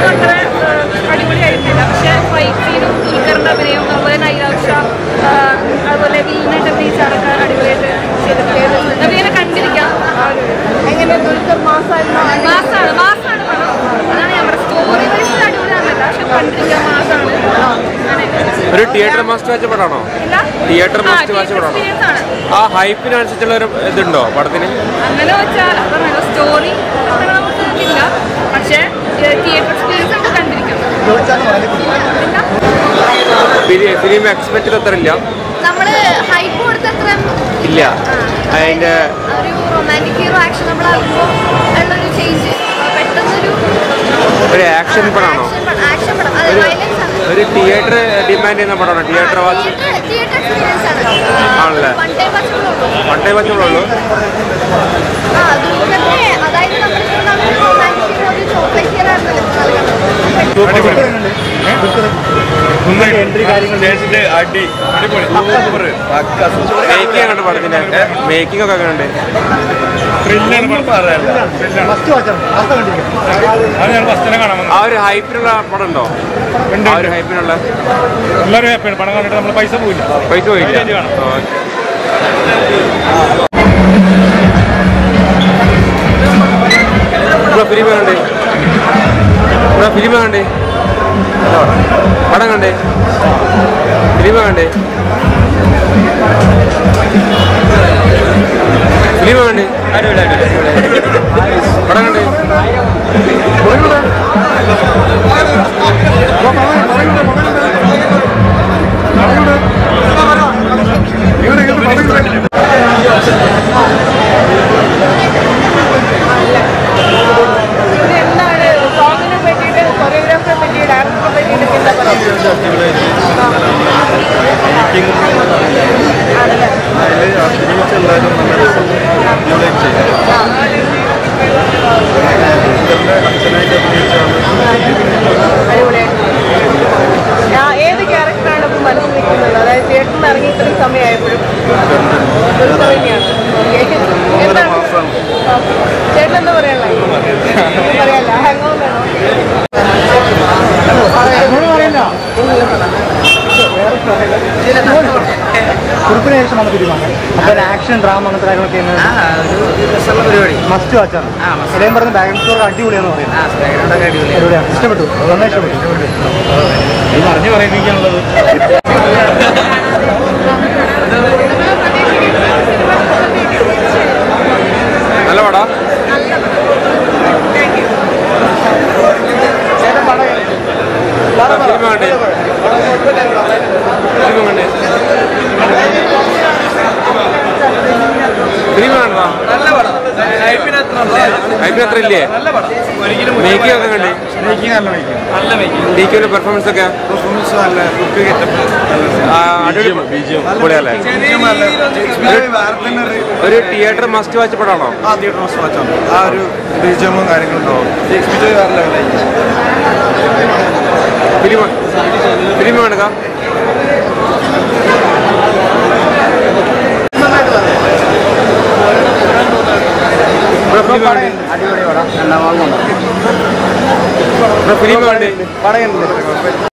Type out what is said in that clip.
ഒന്നും അത്ര ഏഹ്, അടിപൊളിയായിരുന്നില്ല പക്ഷെ ഫൈറ്റ് സീനും ദുൽഖറിന്റെ അഭിനയം അതുപോലെ നൈരാക്ഷ അതുപോലെ വീണായിട്ട് അഭിനയിച്ചാളൊക്കെ അടിപൊളിയായിട്ട് ചെയ്തിട്ടുണ്ട് നവീനെ കണ്ടിരിക്കാം എങ്ങനെ ദുൽഖർ മാസമായിരുന്നോ മാസാണ് മാസാണ് പടം അതാണ് ഞാൻ പറഞ്ഞത് സ്റ്റോറി വൈസ് അടിപൊളിയാണല്ല പക്ഷെ കണ്ടിരിക്കാൻ മാസാണ് അങ്ങനെ ഒരു തിയേറ്റർ മസ്റ്റ് വാച്ച് പടമാണോ ഇല്ല തിയേറ്റർ മസ്റ്റ് വാച്ച് പടമാണോ എക്സ്പീരിയൻസ് ആണ് ആ ഹൈപ്പിനനുസരിച്ചുള്ള ഒരു ഇതുണ്ടോ പടത്തിന് അങ്ങനെ വെച്ചാൽ പറഞ്ഞല്ലോ സ്റ്റോറി അത്ര നമുക്ക് ഇല്ല പക്ഷേ തിയേറ്റർ എക്സ്പീരിയൻസ് നമുക്ക് കണ്ടിരിക്കാം പിന്നെ ഫിലിം എക്സ്പെക്ട് അത്ര ഇല്ല നമ്മള് ഹൈപ്പ് കൊടുത്തത്ര ഇല്ല അതിന്റെ ഒരു റൊമാൻറ്റിക് ഹീറോ ആക്ഷൻ നമ്മളാകുമ്പോൾ ഉള്ളൊരു ചേഞ്ച് പെട്ടെന്നൊരു ഒരു ആക്ഷൻ പടമാണോ ആക്ഷൻ പടം അതെ ഒരു- വയലൻസ് ആണ് ഒരു തിയേറ്റർ ഡിമാൻഡ് ചെയ്യുന്ന പടമാണോ തിയേറ്റർ വാച്ച് തിയേറ്റർ എക്സ്പീരിയൻസ് ആണ് ആണല്ലേ? വൺ ടൈം വാച്ചുള്ളൂ വൺ ടൈം വാച്ചേ ഉള്ളൂ ആ ദുൽഖറിനെ അതായത് നമ്മളിപ്പോൾ നമ്മൾ റൊമാൻറ്റിക് ഹീറോ ഒരു ചോക്ലേറ്റ് ഹീറോ ആയിരുന്നല്ലോ എൻട്രി കാര്യങ്ങൾ അടി അടിപൊളി സൂപ്പർ മേക്കിംഗ് കണ്ട് പടത്തിന്റെ മേക്കിംഗ് ഒക്കെ കണ്ട് ഒന്നും പറയാനില്ല അത് ഞാൻ ഫസ്റ്റ് തന്നെ കാണാൻ വന്നു ആ ഒരു ഹൈപ്പിനുള്ള പടം ഉണ്ടോ ആ ഒരു ഹൈപ്പിനുള്ള എല്ലാവരും ഹാപ്പിയാണ് പണം കണ്ടിട്ട് നമ്മൾ പൈസ പോയില്ല പൈസ പോയില്ല ധൈര്യമായിട്ട് കാണാം. ഓക്കേ. ബ്രോ ഫിലിം കണ്ടേ ബ്രോ ഫിലിം കണ്ടേ പടം കണ്ടേ ഫിലിം കണ്ടേ ഫിലിം കണ്ടേ പടം കണ്ടേ എന്താണ് സോങ്ങിനെ പറ്റിയിട്ട് കൊറിയോഗ്രാഫറെ പറ്റി ഡയറക്ടറെ പറ്റിയിട്ട് എന്താ പറയുക ആ, ഏത് ക്യാരക്ടറാണ് ഇപ്പം മനസ്സിൽ നിൽക്കുന്നത് അതായത് തിയേറ്ററിൽ നിന്ന് ഇറങ്ങി ഇത്രയും സമയമായപ്പോഴും ദുൽഖർ തന്നെയാണ് ഓക്കെ എന്താണ് ചേട്ടൻ എന്താ പറയാനുള്ളത് പറയാല്ല ഹാങ് ഓവർ വേണോ കുറിപ്പിന് ശേഷമാണ് തീരുമാനം അപ്പോൾ ആക്ഷൻ ഡ്രാമ അങ്ങനത്തെ കാര്യങ്ങളൊക്കെ പരിപാടി മസ്റ്റ് വാച്ചാണ് ഇടയും പറഞ്ഞ ബാങ്ക് സ്റ്റോർ അടിപൊളിയാന്ന് പറയുന്നത് അടിപൊളിയാണ് ഇഷ്ടപ്പെട്ടു നന്നായി ഇഷ്ടപ്പെട്ടു ഇത് പറഞ്ഞു പറയിപ്പിക്കാനുള്ളത് നല്ല പടാ ഫിലിം കണ്ടേ ഫിലിം കണ്ടേ ഫിലിം കാണാ നല്ല പടം ഹൈപ്പിന് അത്ര ഇല്ലേ മേക്കിംഗ് ഒക്കെ കണ്ടേ നല്ല മേക്കിംഗ് ഡിക്കിയുടെ പെർഫോമൻസ് ഒക്കെ ആ, അടിപൊളി പൊളിയല്ലേ ഒരു തിയേറ്റർ മസ്റ്റ് വാച്ച് പടമാണോ ആ തിയേറ്റർ മസ്റ്റ് വാച്ചാണ് ആ ഒരു ബീജമും കാര്യങ്ങളുണ്ടാവും വിജയ് വേറെ ലെവലായി ഫിലിം ഫിലിം കാണുക ഇവിടെ ഫിലിം കാണണ്ടേ അടിപൊളി പടം രണ്ടാം ഭാഗം ഇവിടെ ഫിലിം കാണണ്ടേ പടയുണ്ട്